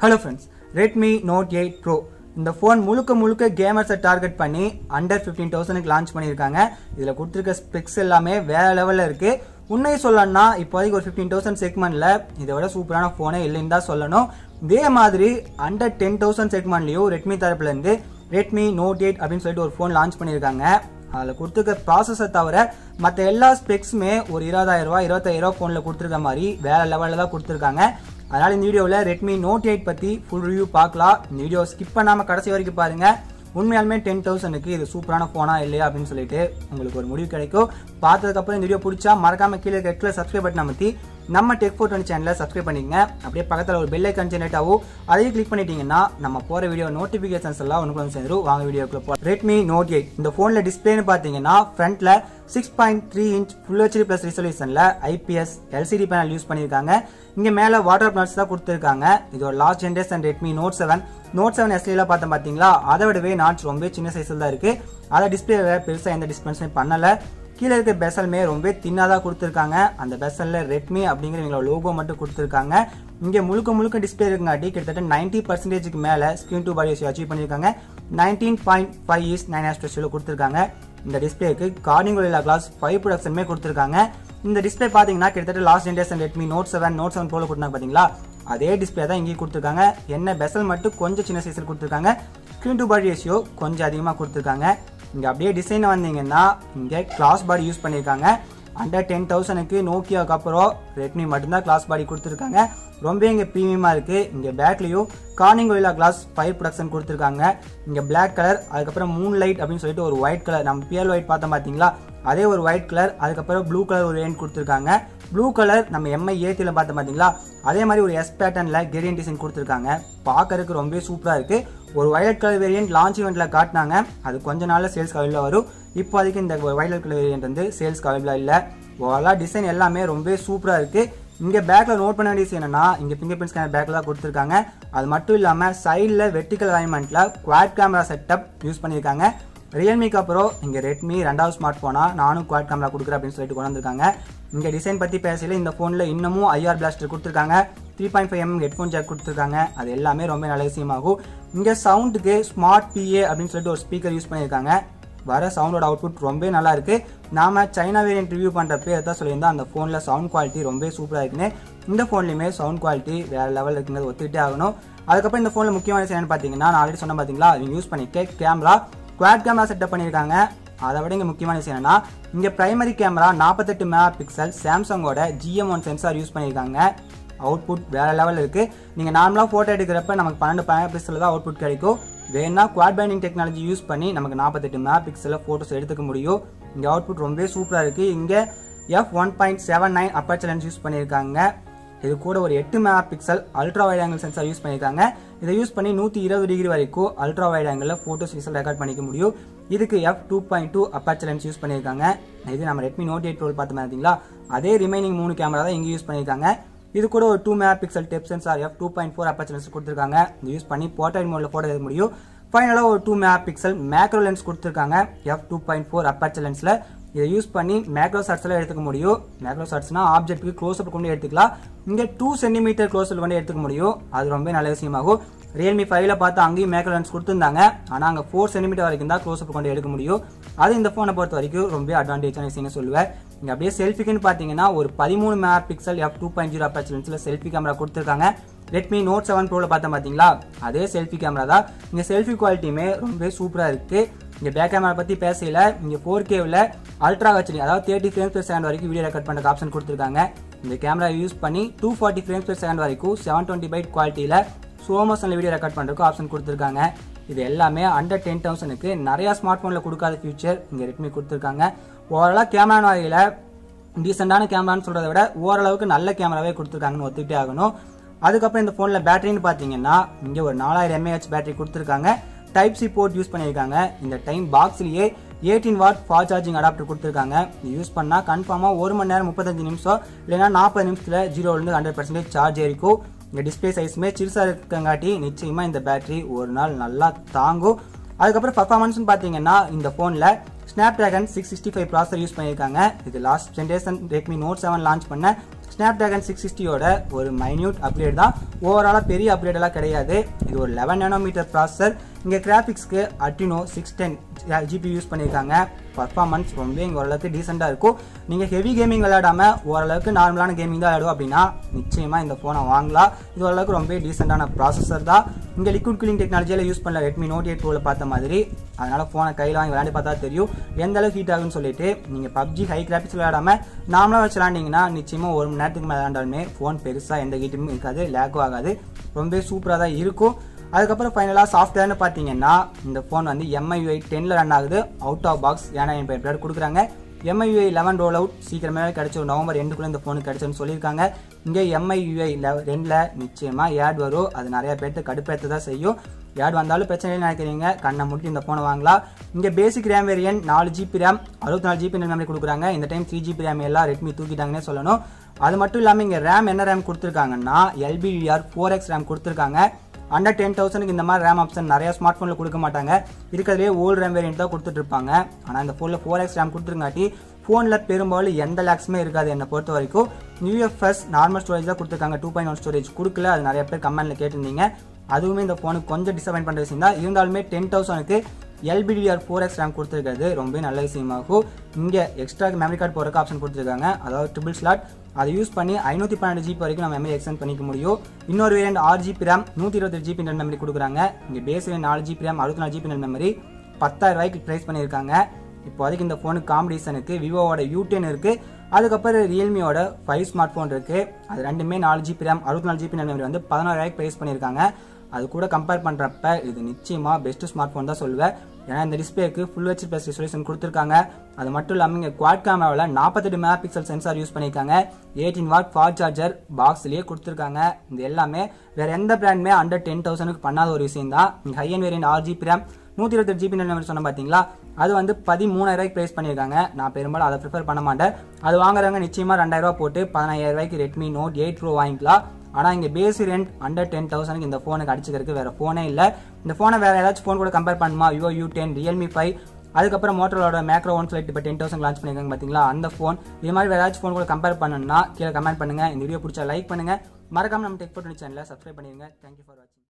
hello friends Redmi note eight pro இந்த phone முழுக்க முழுக்க கேமர்ஸை டார்கெட் பண்ணி அண்டர் ஃபிஃப்டீன் தௌசண்ட்க்கு லான்ச் பண்ணியிருக்காங்க இதில் கொடுத்துருக்க ஸ்பெக்ஸ் எல்லாமே வேற லெவலில் இருக்குது உண்மையை சொல்லணும்னா இப்போதைக்கு ஒரு ஃபிஃப்டீன் தௌசண்ட் செக்மெண்ட்டில் இதை விட சூப்பரான ஃபோனே இல்லைன்னு தான் சொல்லணும் இதே மாதிரி அண்டர் டென் தௌசண்ட் செக்மெண்ட்லேயும் ரெட்மி தரப்புலேருந்து ரெட்மி நோட் எயிட் அப்படின்னு சொல்லிட்டு ஒரு ஃபோன் லான்ச் பண்ணியிருக்காங்க அதில் கொடுத்துருக்க ப்ராசஸை தவிர மற்ற எல்லா ஸ்பெக்ஸுமே ஒரு இருபதாயிரம் ரூபா இருபத்தாயிரம் ரூபா ஃபோனில் கொடுத்துருக்க மாதிரி வேற லெவலில் தான் கொடுத்துருக்காங்க அதனால் இந்த வீடியோவில் ரெட்மி நோட் எயிட் பற்றி ஃபுல் ரிவ்யூ பார்க்கலாம் இந்த வீடியோ ஸ்கிப் பண்ணாமல் கடைசி வரைக்கும் பாருங்கள் உண்மையாலுமே டென் தௌசண்ட்க்கு இது சூப்பரான ஃபோனா இல்லையா அப்படின்னு சொல்லிட்டு உங்களுக்கு ஒரு முடிவு கிடைக்கும் பார்த்ததுக்கப்புறம் இந்த வீடியோ பிடிச்சா மறக்காம கீழே ரெட்டில் சப்ஸ்கிரைப் பட்டன் அமைத்தி நம்ம டெக் ஃபோர் டுவெண்ட்டி சேனலை சப்ஸ்கிரைப் பண்ணிக்கங்க அப்படியே பக்கத்தில் ஒரு பெல் ஐக்கான் ஜெனரேட் ஆகும் அதையும் கிளிக் பண்ணிட்டீங்கன்னா நம்ம போகிற வீடியோ நோட்டிஃபிகேஷன்ஸ் எல்லாம் ஒன்று வந்து சேர்ந்துரும் வாங்க வீடியோக்குள்ள போ ரெட்மி நோட் எயிட் இந்த ஃபோனில் டிஸ்பிளேன்னு பார்த்தீங்கன்னா ஃப்ரண்ட்டில் six point three inch full HD plus ரிசல்யூஷனில் ஐபிஎஸ் எல்சிடி பேனல் யூஸ் பண்ணியிருக்காங்க இங்கே மேலே வாட்டர் பிளான்ஸ் தான் கொடுத்துருக்காங்க இது ஒரு last generation Redmi note seven note seven எஸ்லியில் பார்த்தோம் பார்த்தீங்களா அதை விடவே நாட்ச் ரொம்ப சின்ன சைஸில் தான் இருக்குது அதை டிஸ்பிளேல பெருசாக எந்த டிஸ்பென்ஸுமே பண்ணலை கீழே இருக்க பெசல்மே ரொம்ப தின்னாக கொடுத்துருக்காங்க அந்த பெசலில் ரெட்மி அப்படிங்கிற எங்களோட லோகோ மட்டும் கொடுத்துருக்காங்க இங்கே முழுக்க முழுக்க டிஸ்பிளே இருக்குங்காட்டி கிட்டத்தட்ட நைன்ட்டி பர்சன்டேஜுக்கு மேலே ஸ்க்ரீன் டூ பாடி அச்சீவ் பண்ணியிருக்காங்க nineteen point five is nine ஆஸ்ட்ரேஷியில் கொடுத்துருக்காங்க இந்த டிஸ்பிளேக்கு கார்னிங் ஒலிலா கிளாஸ் ஃபைவ் ப்ரொடக்ஷனுமே கொடுத்துருக்காங்க இந்த டிஸ்பிளே பார்த்தீங்கன்னா கிட்டத்தட்ட last generation Redmi note seven note seven போல கொடுத்தாங்க பார்த்தீங்களா அதே டிஸ்பிளே தான் இங்கேயும் கொடுத்துருக்காங்க என்ன பெசல் மட்டும் கொஞ்சம் சின்ன சைஸில் கொடுத்துருக்காங்க ஸ்க்ரீன் டு பாடி ரேஷியோ கொஞ்சம் அதிகமாக கொடுத்துருக்காங்க இங்கே அப்படியே டிசைன் வந்தீங்கன்னா இங்கே கிளாஸ் பாடி யூஸ் பண்ணியிருக்காங்க அண்டர் டென் தௌசண்ட்க்கு நோக்கியாவுக்கு அப்புறம் ரெட்மி மட்டும்தான் கிளாஸ் பாடி கொடுத்துருக்காங்க ரொம்ப இங்கே ப்ரீமியமாக இருக்குது இங்கே பேக்லேயும் Corning Gorilla glass five protection கொடுத்துருக்காங்க இங்கே பிளாக் கலர் அதுக்கப்புறம் மூன் லைட் அப்படின்னு சொல்லிட்டு ஒரு ஒயிட் கலர் நம்ம பியல் ஒயிட் பார்த்தோம் பார்த்தீங்களா அதே ஒரு ஒயிட் கலர் அதுக்கப்புறம் ப்ளூ கலர் ஒரு வேன் கொடுத்துருக்காங்க ப்ளூ கலர் நம்ம எம்ஐ ஏத்தியில் பார்த்தோம் பார்த்தீங்களா அதே மாதிரி ஒரு எஸ் பேட்டர்னில் கெரியன் டிசைன் கொடுத்துருக்காங்க பார்க்கறதுக்கு ரொம்பவே சூப்பராக இருக்குது ஒரு வயலட் கலர் வேரியன்ட் லான்ச் ஈவெண்ட்டில் காட்டினாங்க அது கொஞ்ச நாளில் சேல்ஸ் அவைலபிளாக வரும் இப்போதைக்கு இந்த வயலட் கலர் வேரியன்ட் வந்து சேல்ஸ் அவைலபிளாக இல்லை ஓவராலாக டிசைன் எல்லாமே ரொம்பவே சூப்பராக இருக்குது இங்கே பேக்கில் நோட் பண்ண வேண்டிய என்னன்னா இங்கே ஃபிங்கர் பிரிண்ட் ஸ்கேனர் பேக்கில் தான் கொடுத்துருக்காங்க அது மட்டும் இல்லாமல் சைடில் வெர்டிக்கல் அலைன்மெண்ட்டில் குவாட் கேமரா செட்டப் யூஸ் பண்ணியிருக்காங்க ரியல்மிக்கு அப்புறம் இங்கே ரெட்மி ரெண்டாவது ஸ்மார்ட் ஃபோனாக நானும் குவாட் கேமரா கொடுக்குறேன் அப்படின்னு சொல்லிட்டு கொண்டு வந்திருக்காங்க இங்கே டிசைன் பற்றி பேசல இந்த ஃபோனில் இன்னமும் ஐஆர் பிளாஸ்டர் கொடுத்துருக்காங்க three point five M headphone jack கொடுத்துருக்காங்க அது எல்லாமே ரொம்ப நல்ல விஷயமாகும் இங்கே சவுண்டுக்கு ஸ்மார்ட் பிஏ அப்படின்னு சொல்லிட்டு ஒரு ஸ்பீக்கர் யூஸ் பண்ணியிருக்காங்க வர சவுண்டோட அவுட்புட் ரொம்ப நல்லா இருக்கு நாம சைனா வேரியன்ட் ரிவ்யூ பண்ற பேர் தான் சொல்லியிருந்தோம் அந்த ஃபோனில் சவுண்ட் குவாலிட்டி ரொம்ப சூப்பராக இருக்குன்னு இந்த ஃபோன்லையுமே சவுண்ட் குவாலிட்டி வேற லெவல் இருக்குங்கிறது ஒத்துக்கிட்டே ஆகணும் அதுக்கப்புறம் இந்த ஃபோனில் முக்கியமான விஷயம் என்னன்னு பார்த்தீங்கன்னா நான் ஆல்ரெடி சொன்ன பார்த்தீங்களா அவங்க யூஸ் பண்ணிக்க கேமரா குவாட் கேமரா செட்டப் பண்ணியிருக்காங்க அதை விட இங்கே முக்கியமான விஷயம் என்னன்னா இங்கே பிரைமரி கேமரா நாற்பத்தெட்டு மெகா பிக்சல் சாம்சங்கோட ஜிஎம் ஒன் சென்சார் யூஸ் பண்ணியிருக்காங்க அவுட்புட் வேற லெவல் இருக்கு நீங்க நார்மலா போட்டோ எடுக்கிறப்ப நமக்கு பன்னெண்டு மெகா பிக்சல் தான் அவுட்புட் கிடைக்கும் வேணா குவாட் பைண்டிங் டெக்னாலஜி யூஸ் பண்ணி நமக்கு நாற்பத்தெட்டு மெகா பிக்சலில் ஃபோட்டோஸ் எடுத்துக்க முடியும் இங்கே அவுட்புட் ரொம்பவே சூப்பராக இருக்கு இங்கே F one point seven nine aperture lens use பண்ணியிருக்காங்க இது கூட ஒரு எட்டு mega pixel ultra wide angle sensor use பண்ணியிருக்காங்க இதை யூஸ் பண்ணி நூற்றி இருபது டிகிரி வரைக்கும் அல்ட்ரா வைட் ஆங்கிளில் ஃபோட்டோஸ் விசல் ரெக்கார்ட் பண்ணிக்க முடியும் இதுக்கு F two point two aperture lens use பண்ணியிருக்காங்க இது நம்ம ரெட்மி நோட் எயிட் டுவெல் பார்த்து பார்த்தீங்களா அதே ரிமைனிங் மூணு கேமரா தான் இங்கே யூஸ் பண்ணியிருக்காங்க இது கூட ஒரு two mega pixel depth sensor F two point four aperture lens கொடுத்துருக்காங்க இது யூஸ் பண்ணி போர்ட்ரைட் மோடில் ஃபோட்டோ எடுக்க முடியும் ஃபைனலாக ஒரு two mega pixel macro lens கொடுத்துருக்காங்க F two point four aperture லென்ஸில் இதை யூஸ் பண்ணி மேக்ரோ ஷாட்ஸ்லாம் எடுத்துக்க முடியும் மேக்ரோ ஷாட்ஸ்னா ஆப்ஜெக்ட்டுக்கு க்ளோஸ் அப் கொண்டு எடுத்துக்கலாம் இங்கே டூ சென்டிமீட்டர் க்ளோஸ் அப் கொண்டு எடுத்துக்க முடியும் அது ரொம்ப நல்ல விஷயமாகும் ரியல்மி ஃபைவ்ல பார்த்து அங்கேயும் மேக்ரோ லென்ஸ் கொடுத்துருந்தாங்க ஆனால் அங்கே ஃபோர் சென்டிமீட்டர் வரைக்கும் தான் க்ளோஸ் அப் கொண்டு எடுக்க முடியும் அது இந்த ஃபோனை பொறுத்த வரைக்கும் ரொம்ப அட்வான்டேஜான விஷயம் சொல்லுவேன் இங்கே அப்படியே செல்ஃபிக்குன்னு பார்த்தீங்கன்னா ஒரு பதிமூணு mega pixel F two point zero aperture லென்ஸில் செல்ஃபி கேமரா கொடுத்துருக்காங்க ரெட்மி நோட் செவன் ப்ரோவில் பார்த்தோம் பார்த்தீங்களா அதே செல்ஃபி கேமரா தான் இங்கே செல்ஃபி குவாலிட்டியுமே ரொம்ப சூப்பராக இருக்குது இங்கே பேக் கேமரா பற்றி பேசல இங்கே ஃபோர் கேவில் அல்ட்ரா ஹெச்டி அதாவது தேர்ட்டி ஃப்ரேம்ஸ் per செகண்ட் வரைக்கும் வீடியோ ரெக்கார்ட் பண்ணுறதுக்கு ஆப்ஷன் கொடுத்துருக்காங்க இந்த கேமரா யூஸ் பண்ணி two forty frames per second வரைக்கும் செவன் டுவெண்ட்டி பைட் குவாலிட்டியில் ஸ்லோ மோஷனில் வீடியோ ரெக்கார்ட் பண்ணுறதுக்கு ஆப்ஷன் கொடுத்துருக்காங்க இது எல்லாமே அண்டர் டென் தௌசண்ட்க்கு நிறையா ஸ்மார்ட் ஃபோனில் கொடுக்காத ஃபியூச்சர் இங்கே ரெட்மி கொடுத்துருக்காங்க ஓவராலாக கேமரா வகையில் டீசெண்டான கேமரான்னு சொல்கிறத விட ஓரளவுக்கு நல்ல கேமராவே கொடுத்துருக்காங்கன்னு ஒத்துக்கிட்டே ஆகணும் அதுக்கப்புறம் இந்த ஃபோனில் பேட்டரின்னு பார்த்தீங்கன்னா இங்கே ஒரு நாலாயிரம் எம்ஏஹெச் பேட்டரி கொடுத்துருக்காங்க டைப் சி போர்ட் யூஸ் பண்ணியிருக்காங்க இந்த டைம் பாக்ஸ்லேயே eighteen watt fast charging adapter கொடுத்துருக்காங்க இது யூஸ் பண்ணால் கன்ஃபார்மாக ஒரு மணி நேரம் முப்பத்தஞ்சு நிமிஷம் இல்லைன்னா நாற்பது நிமிஷத்தில் ஜீரோலேருந்து ஹண்ட்ரட் பர்சன்டேஜ் சார்ஜ் ஏறிக்கும் இந்த டிஸ்பிளே சைஸுமே சிறுசாக இருக்கங்காட்டி நிச்சயமாக இந்த பேட்டரி ஒரு நாள் நல்லா தாங்கும் அதுக்கப்புறம் பர்ஃபார்மன்ஸ்னு பார்த்தீங்கன்னா இந்த ஃபோனில் Snapdragon six sixty five processor use பண்ணியிருக்காங்க இது last generation Redmi note seven launch பண்ண ஸ்னாப் ட்ராகன் சிக்ஸ் சிக்ஸ்டியோட ஒரு மைன்யூட் அப்கிரேட் தான் ஓவராலாக பெரிய அப்கிரேட் எல்லாம் கிடையாது இது ஒரு லெவன் நேனோமீட்டர் ப்ராசஸர் இங்கே கிராஃபிக்ஸ்க்கு Adreno six ten GB use பண்ணியிருக்காங்க பர்ஃபார்மன்ஸ் ரொம்ப இங்கே ஓரளவுக்கு டீசெண்டாக இருக்கும் நீங்கள் ஹெவி கேமிங் விளையாடாம ஓரளவுக்கு நார்மலான கேமிங் தான் விளையாடும் அப்படின்னா நிச்சயமாக இந்த ஃபோனை வாங்கலாம் இது ஓரளவுக்கு ரொம்ப டீசெண்டான ப்ராசஸர் தான் இங்கே லிக்விட் கூலிங் டெக்னாலஜியில் யூஸ் பண்ணல ரெட்மி நோட் எயிட் ப்ரோவில் பார்த்த மாதிரி அதனால் ஃபோனை கையில் வாங்கி விளையாண்டு பார்த்தா தெரியும் எந்த அளவுக்கு ஹீட் ஆகுன்னு சொல்லிட்டு நீங்கள் பப்ஜி ஹை கிராஃபிக்ஸ் விளையாடாம நார்மலாக வச்சு விளையாண்டிங்கன்னா நிச்சயமாக ஒரு மணி நேரத்துக்கு மேலே விளையாண்டாலுமே ஃபோன் பெருசாக எந்த ஹீட்டுமே இருக்காது லேக்கும் ஆகாது ரொம்ப சூப்பராக தான் இருக்கும் அதுக்கப்புறம் ஃபைனலாக சாஃப்ட்வேர்னு பார்த்தீங்கன்னா இந்த ஃபோன் வந்து எம்ஐயூஐ டென்னில் ரன் ஆகுது அவுட் ஆஃப் பாக்ஸ் ஏன்னா என் பேர் கொடுக்குறாங்க எம்ஐயூஐ லெவன் ரோல் அவுட் சீக்கிரமே கிடைச்சிரும் நவம்பர் ரெண்டுக்குள்ளே இந்த ஃபோனுக்கு கிடைச்சிருன்னு சொல்லியிருக்காங்க இங்கே எம்ஐயூஐ ரெண்டில் நிச்சயமாக ஏட் வரும் அது நிறைய பேர்த்து கடுப்பேற்ற தான் செய்யும் ஏட் வந்தாலும் பிரச்சனை இல்லைன்னு நினைக்கிறீங்க கண்ணை முட்டி இந்த ஃபோனை வாங்கலாம் இங்கே பேசிக் ரேம் வேரியன்ட் நாலு ஜிபி ரேம் அறுபத்தி நாலு ஜிபி மெமரி கொடுக்குறாங்க இந்த டைம் த்ரீ ஜிபி ரேம் எல்லாம் ரெட்மி தூக்கிட்டாங்கன்னே சொல்லணும் அது மட்டும் இல்லாமல் இங்கே ரேம் என்ன ரேம் கொடுத்துருக்காங்கன்னா எல்பிடிஆர் ஃபோர் எக்ஸ் ரேம் கொடுத்துருக்காங்க அண்டர் டென் தௌசண்ட்க்கு இந்த மாதிரி ரேம் ஆப்ஷன் நிறைய ஸ்மார்ட் ஃபோனில் கொடுக்க மாட்டாங்க இருக்கிறதுலே ஓல்டு ரேம் வேரியன்ட் தான் கொடுத்துட்டு இருப்பாங்க ஆனால் இந்த ஃபோனில் ஃபோர் எக்ஸ் ரேம் கொடுத்துருங்காட்டி ஃபோனில் பெரும்பாலும் எந்த லேக்ஸுமே இருக்காது என்னை பொறுத்த வரைக்கும் யூஎஃப்எஸ் நார்மல் ஸ்டோரேஜ் தான் கொடுத்துருக்காங்க டூ பாயிண்ட் ஒன் ஸ்டோரேஜ் கொடுக்கல அது நிறைய பேர் கமெண்ட்டில் கேட்டிருந்தீங்க அதுவுமே இந்த ஃபோனுக்கு கொஞ்சம் டிசப்பாயின் பண்ணுற விஷயம் தான் இருந்தாலுமே டென் தௌசண்ட்க்கு எல்பிடிஆர் ஃபோர் எக்ஸ் ரேம் கொடுத்துருக்காது ரொம்ப நல்ல விஷயமாகும் இங்கே எக்ஸ்ட்ரா மெமரி கார்டு போகிறக்கு ஆப்ஷன் கொடுத்துருக்காங்க அதாவது ட்ரிபிள் ஸ்லாட் அதை யூஸ் பண்ணி ஐநூற்றி பன்னெண்டு ஜிபி வரைக்கும் நம்ம மெமரி எக்ஸ்டெண்ட் பண்ணிக்க முடியும் இன்னொரு வேரியன்ட் ஆறு ஜிபி ரேம் நூற்றி இருபத்தி ஜிபி நெட் மெமரி கொடுக்குறாங்க இங்கே பேஸ் வேரியன்ட் நாலு ஜிபி ரேம் அறுபத்தி நாலு ஜிபி நெட் மெமரி பத்தாயிரம் ரூபாய்க்கு ப்ரைஸ் பண்ணியிருக்காங்க இப்போதைக்கு இந்த ஃபோனுக்கு காம்படிஷனுக்கு விவோவோட யூ டென் இருக்குது அதுக்கப்புறம் ரியல்மியோட ஃபைவ் ஸ்மார்ட் ஃபோன் இருக்குது அது ரெண்டுமே நாலு ஜிபி ரேம் அறுபத்தி நாலு ஜிபி மெமரி வந்து பதினாறாயிரம் ப்ரைஸ் பண்ணியிருக்காங்க அது கூட கம்பேர் பண்ணுறப்ப இது நிச்சயமாக பெஸ்ட் ஸ்மார்ட் ஃபோன் தான் சொல்லுவேன் ஏன்னா இந்த டிஸ்பிளேக்கு ஃபுல் ஹெச் ப்ளஸ் ரெசல்யூஷன் கொடுத்துருக்காங்க அது மட்டும் இல்லாமல் இங்கே குவாட் கேமராவில் நாற்பத்தெட்டு மெகா பிக்சல் சென்சார் யூஸ் பண்ணியிருக்காங்க எயிட்டின் வாட் ஃபாஸ்ட் சார்ஜர் பாக்ஸ்லேயே கொடுத்துருக்காங்க இது எல்லாமே வேற எந்த பிராண்டுமே அண்டர் டென் தௌசண்ட்க்கு பண்ணாத ஒரு விஷயம் தான் இங்கே ஹை அண்ட் வேரியன்ட் ஆறு ஜிபி ரேம் நூற்றி இருபத்தெட்டு ஜிபி மெமரி சொன்ன பார்த்தீங்களா அது வந்து பதிமூணாயிரம் ப்ரைஸ் பண்ணியிருக்காங்க நான் பெரும்பாலும் அதை ப்ரிஃபர் பண்ண மாட்டேன் அது வாங்குறவங்க நிச்சயமாக ரெண்டாயிரம் ரூபா போட்டு பதினாயிரம் ரூபாய்க்கு ரெட்மி நோட் எயிட் ப்ரோ வாங்கிக்கலாம் ஆனால் இங்கே பேஸ் ரெண்ட் அண்டர் டென் தௌசண்ட்க்கு இந்த ஃபோனுக்கு அடிச்சுக்கிறதுக்கு வேறு ஃபோனே இல்லை இந்த ஃபோனை வேறு ஏதாச்சும் ஃபோன் கூட கம்பேர் பண்ணுமா Vivo U ten Realme five அதுக்கப்புறம் மோட்டரோட மேக்ரோ ஒன் ஃபிளைட் இப்போ டென் தௌசண்ட் லான்ச் பண்ணியிருக்காங்க பார்த்தீங்களா அந்த ஃபோன் இது மாதிரி வேறு ஏதாச்சும் ஃபோன் கூட கம்பேர் பண்ணணும்னா கீழே கமெண்ட் பண்ணுங்கள் இந்த வீடியோ பிடிச்சா லைக் பண்ணுங்கள் மறக்காம நம்ம டெக் போட்டு சேனலை சப்ஸ்கிரைப் பண்ணிடுங்க தேங்க்யூ ஃபார் வாட்சிங்